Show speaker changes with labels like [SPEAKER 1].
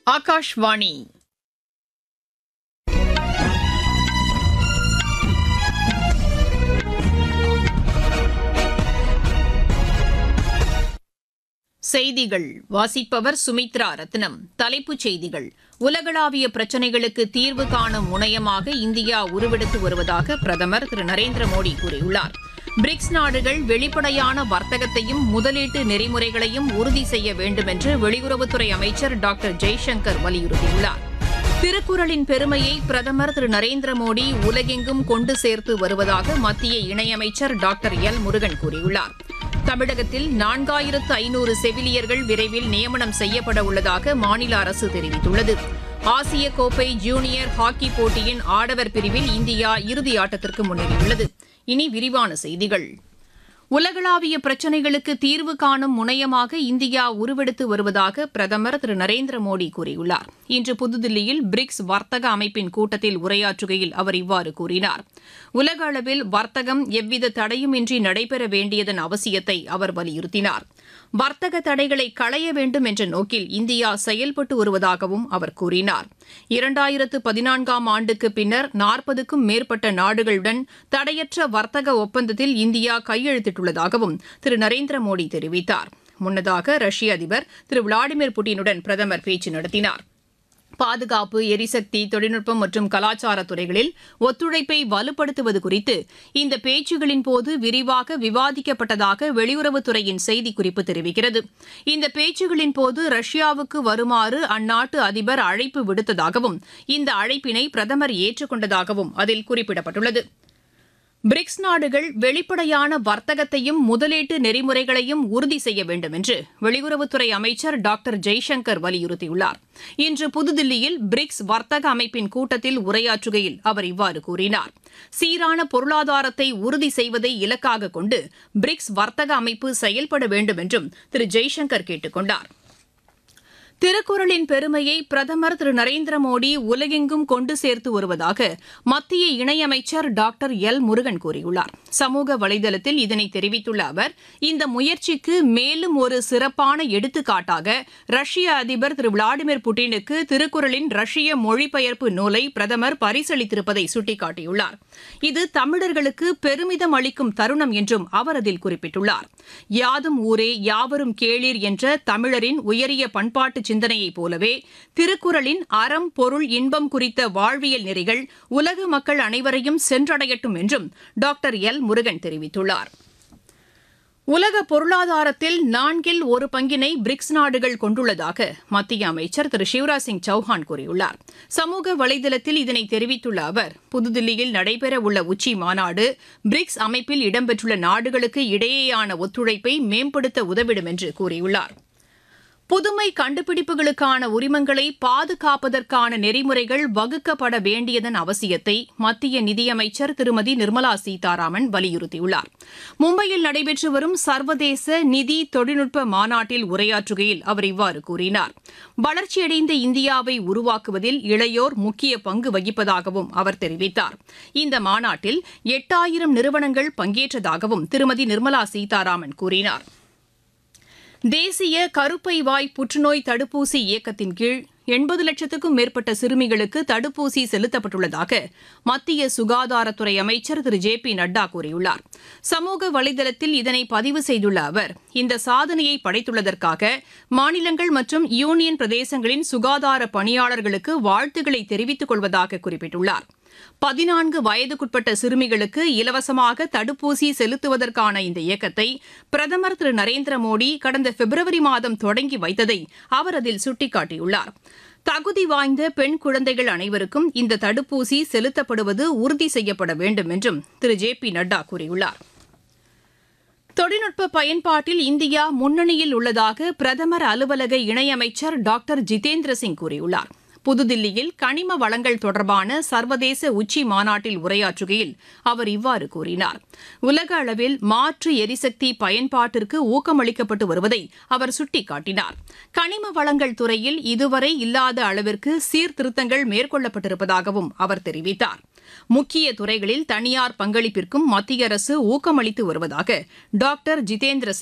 [SPEAKER 1] ஆகாஷ்வாணி செய்திகள் வாசிப்பவர் சுமித்ரா ரத்னம் தலைப்புச் செய்திகள் உலகளாவிய பிரச்சினைகளுக்கு தீர்வு காணும் முனையமாக இந்தியா உருவெடுத்து வருவதாக பிரதமர் திரு நரேந்திர மோடி கூறியுள்ளார் பிரிக்ஸ் நாடுகள் வெளிப்படையான வர்த்தகத்தையும் முதலீட்டு நெறிமுறைகளையும் உறுதி செய்ய வேண்டும் என்று வெளியுறவுத்துறை அமைச்சர் டாக்டர் ஜெய்சங்கர் வலியுறுத்தியுள்ளார் திருக்குறளின் பெருமையை பிரதமர் திரு நரேந்திர மோடி உலகெங்கும் கொண்டு சேர்த்து வருவதாக மத்திய இணையமைச்சர் டாக்டர் எல் முருகன் கூறியுள்ளார் தமிழகத்தில் நான்காயிரத்து ஐநூறு செவிலியர்கள் விரைவில் நியமனம் செய்யப்பட உள்ளதாக மாநில அரசு தெரிவித்துள்ளது ஆசிய கோப்பை ஜூனியர் ஹாக்கி போட்டியின் ஆடவர் பிரிவில் இந்தியா இறுதி ஆட்டத்திற்கு முன்னேறியுள்ளது இனி விரிவான செய்திகள் உலகளாவிய பிரச்சினைகளுக்கு தீர்வு காணும் முனையமாக இந்தியா உருவெடுத்து வருவதாக பிரதமர் திரு நரேந்திர மோடி கூறியுள்ளார் இன்று புதுதில்லியில் பிரிக்ஸ் வர்த்தக அமைப்பின் கூட்டத்தில் உரையாற்றுகையில் அவர் இவ்வாறு கூறினார் உலக அளவில் வர்த்தகம் எவ்வித தடையுமின்றி நடைபெற வேண்டியதன் அவசியத்தை அவர் வலியுறுத்தினார் வர்த்தக தடைகளை களைய வேண்டும் என்ற நோக்கில் இந்தியா செயல்பட்டு வருவதாகவும் அவர் கூறினார் இரண்டாயிரத்து பதினான்காம் ஆண்டுக்கு பின்னர் நாற்பதுக்கும் மேற்பட்ட நாடுகளுடன் தடையற்ற வர்த்தக ஒப்பந்தத்தில் இந்தியா கையெழுத்திட்டுள்ளதாகவும் திரு நரேந்திர மோடி தெரிவித்தார் முன்னதாக ரஷ்ய அதிபர் திரு விளாடிமிர் புட்டினுடன் பிரதமர் பேச்சு நடத்தினார் பாதுகாப்பு எரிசக்தி தொழில்நுட்பம் மற்றும் கலாச்சார துறைகளில் ஒத்துழைப்பை வலுப்படுத்துவது குறித்து இந்த பேச்சுகளின் போது விரிவாக விவாதிக்கப்பட்டதாக வெளியுறவுத்துறையின் செய்திக்குறிப்பு தெரிவிக்கிறது இந்த பேச்சுகளின் போது ரஷ்யாவுக்கு வருமாறு அந்நாட்டு அதிபர் அழைப்பு விடுத்ததாகவும் இந்த அழைப்பினை பிரதமர் ஏற்றுக்கொண்டதாகவும் அதில் குறிப்பிடப்பட்டுள்ளது பிரிக்ஸ் நாடுகள் வெளிப்படையான வர்த்தகத்தையும் முதலீட்டு நெறிமுறைகளையும் உறுதி செய்ய வேண்டும் என்று வெளியுறவுத்துறை அமைச்சர் டாக்டர் ஜெய்சங்கர் வலியுறுத்தியுள்ளார் இன்று புதுதில்லியில் பிரிக்ஸ் வர்த்தக அமைப்பின் கூட்டத்தில் உரையாற்றுகையில் அவர் இவ்வாறு கூறினார் சீரான பொருளாதாரத்தை உறுதி செய்வதை இலக்காக கொண்டு பிரிக்ஸ் வர்த்தக அமைப்பு செயல்பட வேண்டும் என்றும் திரு ஜெய்சங்கர் கேட்டுக் கொண்டாா் திருக்குறளின் பெருமையை பிரதமர் திரு நரேந்திர மோடி உலகெங்கும் கொண்டு சேர்த்து வருவதாக மத்திய இணையமைச்சர் டாக்டர் எல் முருகன் கூறியுள்ளார் சமூக வலைதளத்தில் இதனை தெரிவித்துள்ள அவர் இந்த முயற்சிக்கு மேலும் ஒரு சிறப்பான எடுத்துக்காட்டாக ரஷ்ய அதிபர் திரு விளாடிமிர் புட்டினுக்கு திருக்குறளின் ரஷ்ய மொழிபெயர்ப்பு நூலை பிரதமர் பரிசளித்திருப்பதை சுட்டிக்காட்டியுள்ளார் இது தமிழர்களுக்கு பெருமிதம் அளிக்கும் தருணம் என்றும் அவர் அதில் குறிப்பிட்டுள்ளார் யாதும் ஊரே யாவரும் கேளீர் என்ற தமிழரின் உயரிய பண்பாட்டு சிந்தனையைப் போலவே திருக்குறளின் அறம் பொருள் இன்பம் குறித்த வாழ்வியல் நெறிகள் உலக மக்கள் அனைவரையும் சென்றடையட்டும் என்றும் டாக்டர் எல் முருகன் தெரிவித்துள்ளார் உலக பொருளாதாரத்தில் நான்கில் ஒரு பங்கினை பிரிக்ஸ் நாடுகள் கொண்டுள்ளதாக மத்திய அமைச்சர் திரு சிவராஜ் சிங் சௌஹான் கூறியுள்ளார் சமூக வலைதளத்தில் இதனை தெரிவித்துள்ள அவர் புதுதில்லியில் நடைபெறவுள்ள உச்சி மாநாடு பிரிக்ஸ் அமைப்பில் இடம்பெற்றுள்ள நாடுகளுக்கு இடையேயான ஒத்துழைப்பை மேம்படுத்த உதவிடும் என்று கூறியுள்ளார் புதுமை கண்டுபிடிப்புகளுக்கான உரிமங்களை பாதுகாப்பதற்கான நெறிமுறைகள் வகுக்கப்பட வேண்டியதன் அவசியத்தை மத்திய நிதியமைச்சர் திருமதி நிர்மலா சீதாராமன் வலியுறுத்தியுள்ளார் மும்பையில் நடைபெற்று வரும் சர்வதேச நிதி தொழில்நுட்ப மாநாட்டில் உரையாற்றுகையில் அவர் இவ்வாறு கூறினார் வளர்ச்சியடைந்த இந்தியாவை உருவாக்குவதில் இளையோர் முக்கிய பங்கு வகிப்பதாகவும் அவர் தெரிவித்தார் இந்த மாநாட்டில் எட்டாயிரம் நிறுவனங்கள் பங்கேற்றதாகவும் திருமதி நிர்மலா சீதாராமன் கூறினார் தேசிய கருப்பை வாய் புற்றுநோய் தடுப்பூசி இயக்கத்தின் கீழ் எண்பது லட்சத்துக்கும் மேற்பட்ட சிறுமிகளுக்கு தடுப்பூசி செலுத்தப்பட்டுள்ளதாக மத்திய சுகாதாரத்துறை அமைச்சர் திரு ஜே பி நட்டா கூறியுள்ளார் சமூக வலைதளத்தில் இதனை பதிவு செய்துள்ள அவர் இந்த சாதனையை படைத்துள்ளதற்காக மாநிலங்கள் மற்றும் யூனியன் பிரதேசங்களின் சுகாதார பணியாளர்களுக்கு வாழ்த்துக்களை தெரிவித்துக் கொள்வதாக குறிப்பிட்டுள்ளார் பதினான்கு வயதுக்குட்பட்ட சிறுமிகளுக்கு இலவசமாக தடுப்பூசி செலுத்துவதற்கான இந்த இயக்கத்தை பிரதமர் திரு நரேந்திர மோடி கடந்த பிப்ரவரி மாதம் தொடங்கி வைத்ததை அவர் அதில் சுட்டிக்காட்டியுள்ளார் தகுதி வாய்ந்த பெண் குழந்தைகள் அனைவருக்கும் இந்த தடுப்பூசி செலுத்தப்படுவது உறுதி செய்யப்பட வேண்டும் என்றும் திரு ஜே பி நட்டா கூறியுள்ளார் தொழில்நுட்ப பயன்பாட்டில் இந்தியா முன்னணியில் உள்ளதாக பிரதமர் அலுவலக இணையமைச்சர் டாக்டர் ஜிதேந்திர சிங் கூறியுள்ளார் புதுதில்லியில் கனிம வளங்கள் தொடர்பான சர்வதேச உச்சி மாநாட்டில் உரையாற்றுகையில் அவர் இவ்வாறு கூறினார் உலக அளவில் மாற்று எரிசக்தி பயன்பாட்டிற்கு ஊக்கமளிக்கப்பட்டு வருவதை அவர் சுட்டிக்காட்டினார் கனிம வளங்கள் துறையில் இதுவரை இல்லாத அளவிற்கு சீர்திருத்தங்கள் மேற்கொள்ளப்பட்டிருப்பதாகவும் அவர் தெரிவித்தார் முக்கிய துறைகளில் தனியார் பங்களிப்பிற்கும் மத்திய அரசு ஊக்கமளித்து வருவதாக டாக்டர் ஜிதேந்திர